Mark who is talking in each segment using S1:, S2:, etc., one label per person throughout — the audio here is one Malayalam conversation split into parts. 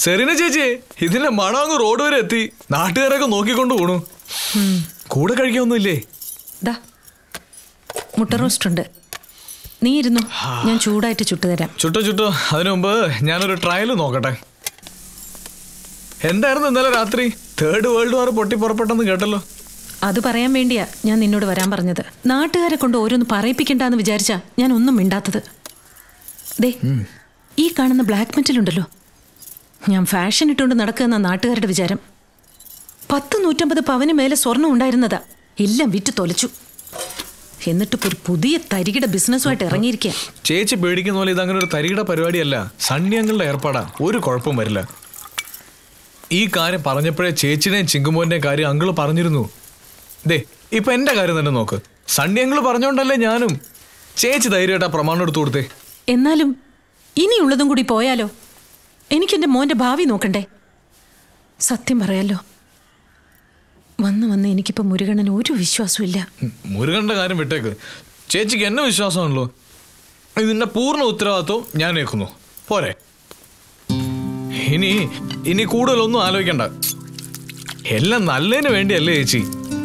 S1: സെറീന ചേച്ചി ഇതിന്റെ മണം അങ്ങ് റോഡ് വരെ എത്തി നാട്ടുകാരൊക്കെ നോക്കിക്കൊണ്ട് പോണു കൂടെ കഴിക്കാനൊന്നുമില്ലേ
S2: ദാ മുട്ട റോസ്റ്റ് ഉണ്ട് നീ ഇരുന്നു ഞാൻ ചൂടായിട്ട് ചുട്ടുതരാം
S1: ചുട്ടോ ചുട്ടോ അതിനു മുമ്പ് ഞാനൊരു ട്രയൽ നോക്കട്ടെ എന്തായിരുന്നു ഇന്നലെ രാത്രി തേർഡ് വേൾഡ് വാർ പൊട്ടി പുറപ്പെട്ടെന്ന് കേട്ടല്ലോ
S2: അത് പറയാൻ വേണ്ടിയാ ഞാൻ നിന്നോട് വരാൻ പറഞ്ഞത് നാട്ടുകാരെ കൊണ്ട് ഓരോന്ന് പറയിപ്പിക്കണ്ടെന്ന് വിചാരിച്ചാ ഞാൻ ഒന്നും മിണ്ടാത്തത് ദേ ഈ കാണുന്ന ബ്ലാക്ക് മെറ്റലുണ്ടല്ലോ ഞാൻ ഫാഷൻ ഇട്ടുകൊണ്ട് നടക്കുന്ന നാട്ടുകാരുടെ വിചാരം പത്ത് നൂറ്റമ്പത് പവന് മേലെ സ്വർണം ഉണ്ടായിരുന്നതാ എല്ലാം വിറ്റ് തൊലച്ചു എന്നിട്ടിപ്പോ ഒരു പുതിയ തരികിട ബിസിനസ്സുമായിട്ട് ഇറങ്ങിയിരിക്കുക
S1: ചേച്ചി പേടിക്കുന്ന പോലെ ഇതങ്ങനെ ഒരു തരികിട പരിപാടിയല്ല സണ്ണിയങ്ങളുടെ ഏർപ്പാടാ ഒരു കുഴപ്പവും വരില്ല ഈ കാര്യം പറഞ്ഞപ്പോഴേ ചേച്ചിയുടെയും ചിങ്കുമോന്റെയും കാര്യം അങ്കിള് പറഞ്ഞിരുന്നു ദേ ഇപ്പൊ എന്റെ കാര്യം തന്നെ നോക്ക് സണ്ണി അങ്കിള് പറഞ്ഞോണ്ടല്ലേ ഞാനും ചേച്ചി ധൈര്യമായിട്ട് ആ പ്രമാണം എടുത്തു കൊടുത്തേ
S2: എന്നാലും ഇനിയുള്ളതും കൂടി പോയാലോ എനിക്കെന്റെ മോന്റെ ഭാവി നോക്കണ്ടേ സത്യം പറയാലോ വന്ന് വന്ന് എനിക്കിപ്പോ മുരുകണ്ണന് ഒരു വിശ്വാസവും ഇല്ല
S1: ഉം, മുരുകന്റെ കാര്യം വിട്ടേക്ക് ചേച്ചിക്ക് എന്നെ വിശ്വാസമാണല്ലോ ഇതിന്റെ പൂർണ്ണ ഉത്തരവാദിത്വം ഞാൻ ഏൽക്കുന്നു പോരെ ഇനി ഇനി കൂടുതലൊന്നും ആലോചിക്കണ്ട എല്ലാം നല്ലതിന് വേണ്ടിയല്ലേ ചേച്ചി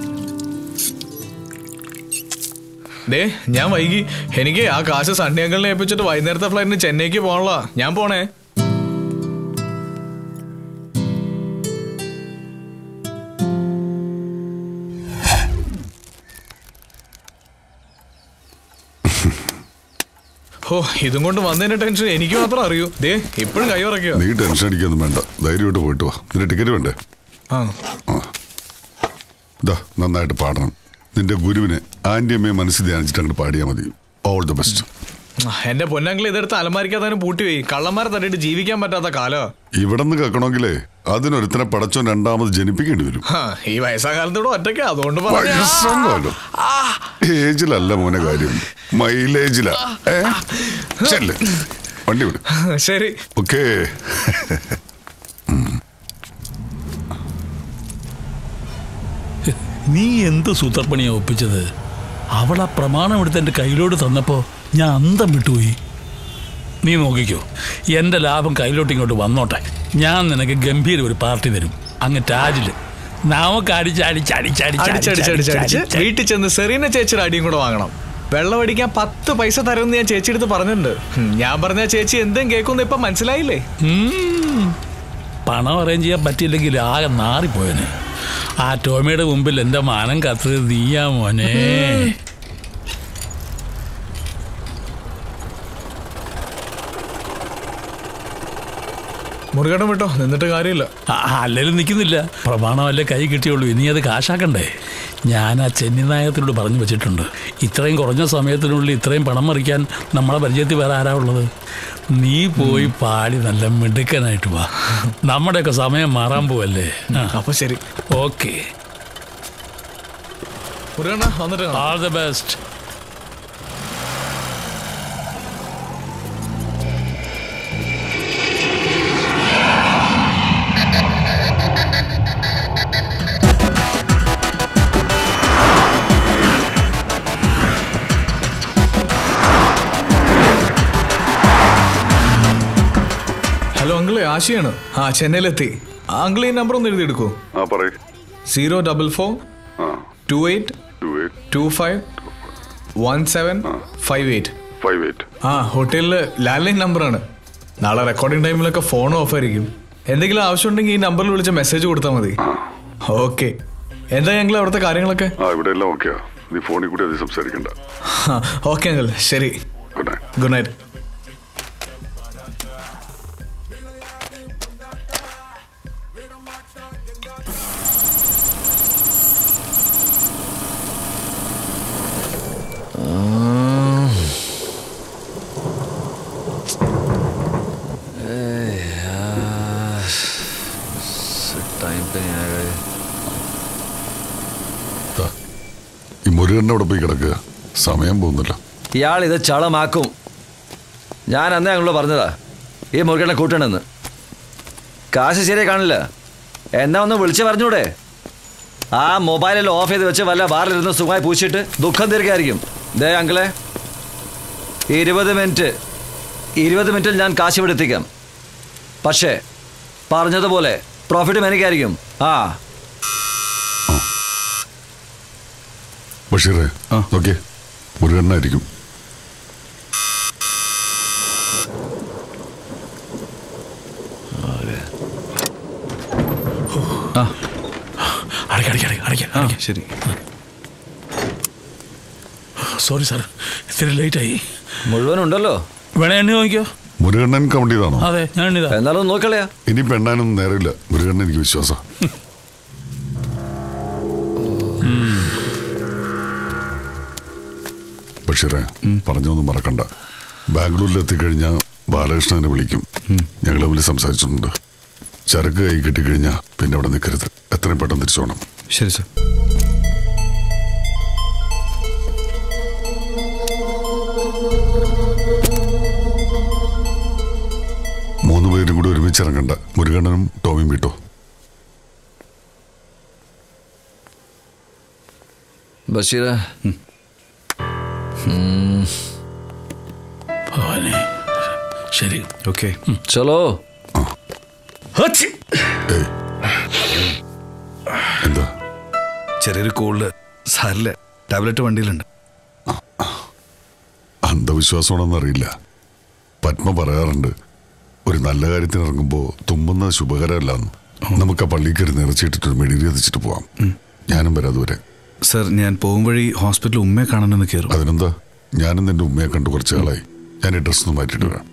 S1: ദേ ഞാൻ വൈകി എനിക്ക് ആ കാശ് സണ്ണി അങ്കിളിനെ ഏൽപ്പിച്ചിട്ട് വൈകുന്നേരത്തെ ഫ്ലൈറ്റിന് ചെന്നൈക്ക് പോകണല്ല ഞാൻ പോണേ ഓ ഇതും കൊണ്ട് വന്നതിന്റെ ടെൻഷൻ എനിക്ക് മാത്രം അറിയൂ ദേ ഇപ്പോഴും കൈയുറക്കിയോ
S3: നീ ടെൻഷൻ അടിക്കൊന്നും വേണ്ട ധൈര്യമായിട്ട് പോയിട്ട് വാ നിന്റെ ടിക്കറ്റ് വേണ്ടേ
S1: ആ
S3: ഇതാ നന്നായിട്ട് പാടണം നിന്റെ ഗുരുവിനെ ആന്റി അമ്മയെ മനസ്സിൽ ധ്യാനിച്ചിട്ട് അങ്ങോട്ട് പാടിയാൽ മതി ഓൾ ദ ബെസ്റ്റ്
S1: എന്റെ പൊന്നങ്കിൾ ഇതെടുത്ത് അലമാരിക്കാതെ പൂട്ടി പോയി കള്ളന്മാരെ തട്ടിയിട്ട് ജീവിക്കാൻ പറ്റാത്ത കാലോ
S3: ഇവിടെ നിന്ന് കേൾക്കണമെങ്കിലേ അതിനൊരുത്തനെ പടച്ചോൻ രണ്ടാമത് ജനിപ്പിക്കേണ്ടി വരും
S1: ഹാ, ഈ വയസ്സാകാലത്തോടെ ഒറ്റയ്ക്ക് അതുകൊണ്ട് പറഞ്ഞതാ.
S3: വയസ്സൊന്നുമല്ലോ ഏജിലല്ല മോനെ കാര്യം മൈലേജിലാ ഏ ചെല്ല് വണ്ടി വിടും
S1: ശരി
S3: ഓക്കേ
S4: നീ എന്ത് സൂത്രപ്പണിയാ ഒപ്പിച്ചത് അവൾ ആ പ്രമാണം എടുത്ത് എൻ്റെ കയ്യിലോട്ട് തന്നപ്പോൾ ഞാൻ അന്തം വിട്ടുപോയി നീ നോക്കിക്കോ എൻ്റെ ലാഭം കയ്യിലോട്ട് ഇങ്ങോട്ട് വന്നോട്ടെ ഞാൻ നിനക്ക് ഗംഭീര ഒരു പാർട്ടി തരും അങ്ങ് ടാജിൽ നമുക്ക്
S1: അടിച്ചടിച്ചടിച്ചടിച്ച് വീട്ടിൽ ചെന്ന് സെറീന ചേച്ചിയുടെ അടിയും കൂടെ വാങ്ങണം വെള്ളം അടിക്കാൻ പത്ത് പൈസ തരുമെന്ന് ഞാൻ ചേച്ചി അടുത്ത് പറഞ്ഞിട്ടുണ്ട് ഉം, ഞാൻ പറഞ്ഞ ചേച്ചി എന്തും കേൾക്കുന്നു ഇപ്പൊ മനസ്സിലായില്ലേ
S4: പണം അറേഞ്ച് ചെയ്യാൻ പറ്റിയില്ലെങ്കിൽ ആകെ നാറിപ്പോയനെ ആ ടോമിയുടെ മുമ്പിൽ എൻ്റെ മാനം കത്തത് നീയാ മോനെ
S1: മുരുകടം വിട്ടോ നിന്നിട്ട് കാര്യമില്ല
S4: അല്ലേലും നിൽക്കുന്നില്ല പ്രമാണമല്ലേ കൈ കിട്ടിയുള്ളൂ ഇനി അത് കാശാക്കണ്ടേ ഞാൻ ആ ചെന്നി നായകത്തിനോട് പറഞ്ഞു വെച്ചിട്ടുണ്ട് ഇത്രയും കുറഞ്ഞ സമയത്തിനുള്ളിൽ ഇത്രയും പണം മറിക്കാൻ നമ്മളെ പരിചയത്തിൽ വേറെ ആരാ ഉള്ളത് നീ പോയി പാടി നല്ല മിടുക്കനായിട്ട് വാ നമ്മുടെയൊക്കെ സമയം മാറാൻ പോവല്ലേ
S1: അപ്പൊ ശരി
S4: ഓക്കെ
S1: മുരുകണ്ണ വന്നിട്ട് കാണാം.
S4: All the best
S1: hello uncle ആശയാണ് ആ ചെന്നൈയിലെത്തി ആ അങ്കിൾ ഈ നമ്പർ ഒന്ന് എഴുതിയെടുക്കൂ
S3: ആ പറയ്
S1: സീറോ ഡബിൾ ഫോർ
S3: ആ
S1: two eight
S3: two eight
S1: two five one seven five eight
S3: five eight
S1: ആ ഹോട്ടലില് ലാൻഡ് ലൈൻ നമ്പറാണ് നാളെ റെക്കോർഡിംഗ് ടൈമിലൊക്കെ ഫോൺ ഓഫ് ആയിരിക്കും എന്തെങ്കിലും ആവശ്യമുണ്ടെങ്കിൽ ഈ നമ്പറിൽ വിളിച്ച് മെസ്സേജ് കൊടുത്താൽ മതി ഓക്കെ എന്താ ഞങ്ങൾ അവിടുത്തെ കാര്യങ്ങളൊക്കെ
S3: ആ ഇവിടെ എല്ലാം ഓക്കെയാ നീ ഫോണിൽ കൂടി അത് സംസാരിക്കണ്ട
S1: ഓക്കെ അങ്കിൾ ശരി
S3: good night
S1: good night
S5: time पे नहीं आएगा ये
S3: ഈ മുരുകണ്ണ അവിടെ പോയി കിടക്കുക സമയം പോകുന്നില്ല
S5: ഇയാൾ ഇത് ചളമാക്കും ഞാൻ അന്നേ ഞങ്ങളോട് പറഞ്ഞതാ ഈ മുറുകനെ കൂട്ടണമെന്ന് കാശ് ശരിയായി കാണില്ല എന്നാ ഒന്ന് വിളിച്ച് പറഞ്ഞൂടെ ആ മൊബൈലിൽ ഓഫ് ചെയ്ത് വെച്ച് വല്ല ബാറിലിരുന്ന് സുഖമായി പൂച്ചിട്ട് ദുഃഖം തീർക്കായിരിക്കും ദേ അങ്കിളെ ഇരുപത് മിനിറ്റ് ഇരുപത് മിനിറ്റിൽ ഞാൻ കാശ് ഇവിടെ എത്തിക്കാം പക്ഷേ പറഞ്ഞതുപോലെ പ്രോഫിറ്റും എനിക്കായിരിക്കും ആ
S3: ബഷീറെ
S6: ആ.
S3: ഓക്കെ മുരുകണ്ണായിരിക്കും
S6: ആ
S4: അടയ്ക്ക അടയ്ക്ക അടയ്ക്ക അടയ്ക്ക
S6: ആ
S4: അടയ്ക്ക
S6: ശരി
S4: സോറി സാർ ഇത്തിരി ലേറ്റായി
S5: മുഴുവൻ ഉണ്ടല്ലോ
S4: വേണേ എണ്ണി നോക്കിയോ
S3: മുരുകണ്ണൻ കൗണ്ട് ചെയ്താണോ
S4: അതെ ഞാൻ എണ്ണിതാ
S5: എന്നാലും നോക്കളയാ
S3: ഇനി പെണ്ണാനൊന്നും നേരമില്ല മുരുകണ്ണൻ എനിക്ക് വിശ്വാസം ബഷീറെ പറഞ്ഞൊന്നും മറക്കണ്ട ബാംഗ്ലൂരിൽ എത്തിക്കഴിഞ്ഞാൽ ബാലകൃഷ്ണനെ വിളിക്കും ഞങ്ങൾ തമ്മിൽ സംസാരിച്ചിട്ടുണ്ട് ചരക്ക് കൈ കിട്ടിക്കഴിഞ്ഞാൽ പിന്നെ അവിടെ നിൽക്കരുത് എത്രയും പെട്ടെന്ന് തിരിച്ചു പോകണം
S6: ശരി സർ
S3: മൂന്ന് പേരും കൂടി ഒരുമിച്ച് ഇറങ്ങണ്ട മുരുകണ്ണനും ടോമിയും വിട്ടോ
S5: ബഷീർ
S4: ഭവാനെ ശരി
S6: ഓക്കെ
S5: ചലോ
S3: ഏയ് എന്താ
S6: ചെറിയൊരു കോൾഡ് സാരില്ല ടാബ്ലറ്റ് വണ്ടിയിലുണ്ട്
S3: അന്ധവിശ്വാസമാണെന്ന് അറിയില്ല പത്മ പറയാറുണ്ട് ഒരു നല്ല കാര്യത്തിന് ഇറങ്ങുമ്പോൾ തുമ്മുന്ന ശുഭകരമല്ലാന്ന് നമുക്ക് ആ പള്ളിയിൽ കയറി നിറച്ചിട്ടിട്ട് ഒരു മെഡിരി എത്തിച്ചിട്ട് പോവാം ഞാനും വരാം അതുവരെ
S6: സർ ഞാൻ പോകും വഴി ഹോസ്പിറ്റലിൽ ഉമ്മയെ കാണണമെന്ന് കയറും
S3: അതിനെന്താ ഞാനും നിന്റെ ഉമ്മയെ കണ്ടു കുറച്ച് ആളായി ഞാൻ ഈ ഡ്രസ് ഒന്ന് മാറ്റിയിട്ട് വരാം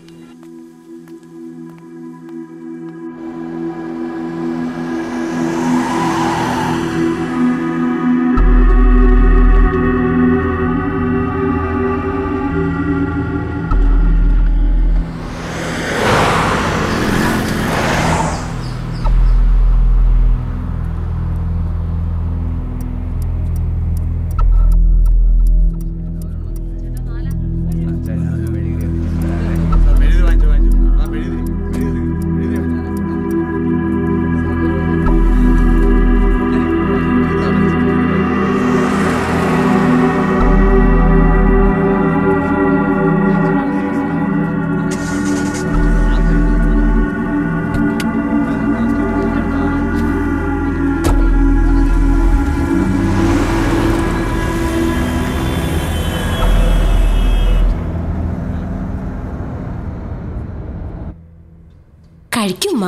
S7: കഴിക്കുമ്മ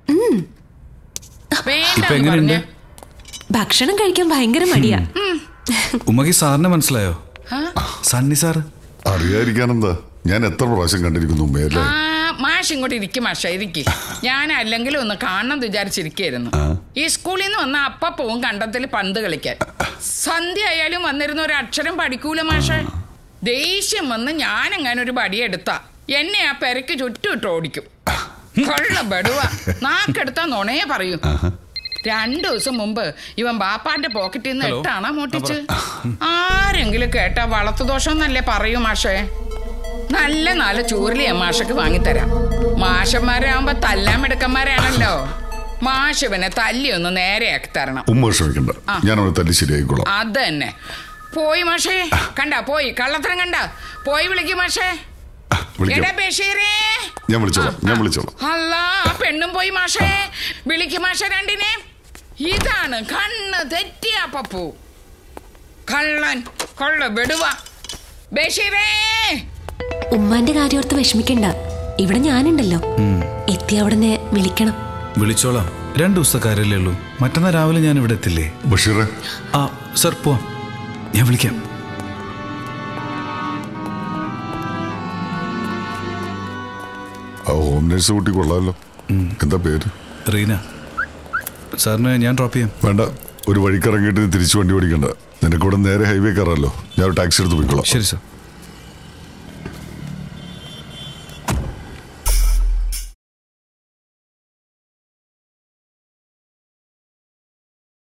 S6: ഇപ്പൊ എങ്ങനെയുണ്ട്
S7: ഭക്ഷണം കഴിക്കാൻ ഭയങ്കര മടിയാ
S6: ഉമ്മക്ക് സാറിനെ മനസ്സിലായോ സണ്ണി സാറ്
S3: അറിയാതിരിക്കാനെന്താ ഞാൻ എത്ര പ്രാവശ്യം കണ്ടിരിക്കുന്നു ഉമ്മയല്ലേ
S8: ആ മാഷ് ഇങ്ങോട്ട് ഇരിക്കും മാഷ ഇരിക്കി ഞാൻ അല്ലെങ്കിലും ഒന്ന് കാണണം എന്ന് വിചാരിച്ചിരിക്കായിരുന്നു ഈ സ്കൂളിൽ നിന്ന് വന്ന അപ്പ പോവും കണ്ടത്തിൽ പന്ത് കളിക്കാൻ സന്ധ്യ ആയാലും വന്നിരുന്ന ഒരു അക്ഷരം പഠിക്കൂല മാഷ ദേഷ്യം വന്ന് ഞാൻ അങ്ങനെ ഒരു പടിയെടുത്ത എന്നെ ആ പെരക്ക് ചുറ്റുമിട്ട് ഓടിക്കും കൊള്ള ബടുവ നാക്കെടുത്താ നുണയെ പറയൂ രണ്ടു ദിവസം മുമ്പ് ഇവൻ ബാപ്പാന്റെ പോക്കറ്റിൽ നിന്ന് എട്ടാണാ മോട്ടിച്ച് ആരെങ്കിലും കേട്ടാ വളർത്തുദോഷം എന്നല്ലേ പറയൂ മാഷേ നല്ല നല്ല ചൂരലി മാഷക്ക് വാങ്ങിത്തരാം മാഷന്മാരാകുമ്പോ തല്ലാൻ മിടുക്കന്മാരാണല്ലോ മാഷ് പിന്നെ തല്ലി ഒന്ന് നേരെയാക്കി തരണം
S3: ഉമ്മ വിഷമിക്കണ്ട ഞാൻ അവനെ തല്ലി ശരിയായിക്കോളാം
S8: അത് തന്നെ പോയി മാഷേ കണ്ട പോയി കള്ളത്തരം കണ്ട പോയി വിളിക്കും മാഷേ
S3: വിളിക്കാം
S8: എടാ ബഷീറേ
S3: ഞാൻ വിളിച്ചോളാം ഞാൻ വിളിച്ചോളാം
S8: അല്ല ആ പെണ്ണും പോയി മാഷേ വിളിക്കും മാഷ രണ്ടിനെ ഇതാണ് കണ്ണ് തെറ്റിയ പപ്പു കള്ളൻ കൊള്ള വിടുക ബഷീറേ
S7: ഉമ്മാന്റെ കാര്യോർത്ത് വിഷമിക്കണ്ട ഇവിടെ ഞാനുണ്ടല്ലോ എത്തി അവിടുന്ന് വിളിക്കണം
S6: വിളിച്ചോളാം രണ്ടു ദിവസത്തെ കാര്യമല്ലേ ഉള്ളൂ മറ്റന്നാൾ രാവിലെ ഞാൻ ഇവിടെ എത്തില്ലേ
S3: ബഷീറെ
S6: ആ സർ പോവാം ഞാൻ വിളിക്കാം
S3: ആ ഹോം നേഴ്സ് കുട്ടി കൊള്ളാമല്ലോ എന്താ പേര്
S6: റീന സാറിനെ ഞാൻ ഡ്രോപ്പ് ചെയ്യാം
S3: വേണ്ട ഒരു വഴിക്കിറങ്ങിയിട്ട് നീ തിരിച്ചു വണ്ടി ഓടിക്കണ്ട നിനക്കിവിടെ നേരെ ഹൈവേ കയറാമല്ലോ ഞാൻ ഒരു ടാക്സി എടുത്ത് പോയിക്കോളാം
S6: ശരി സർ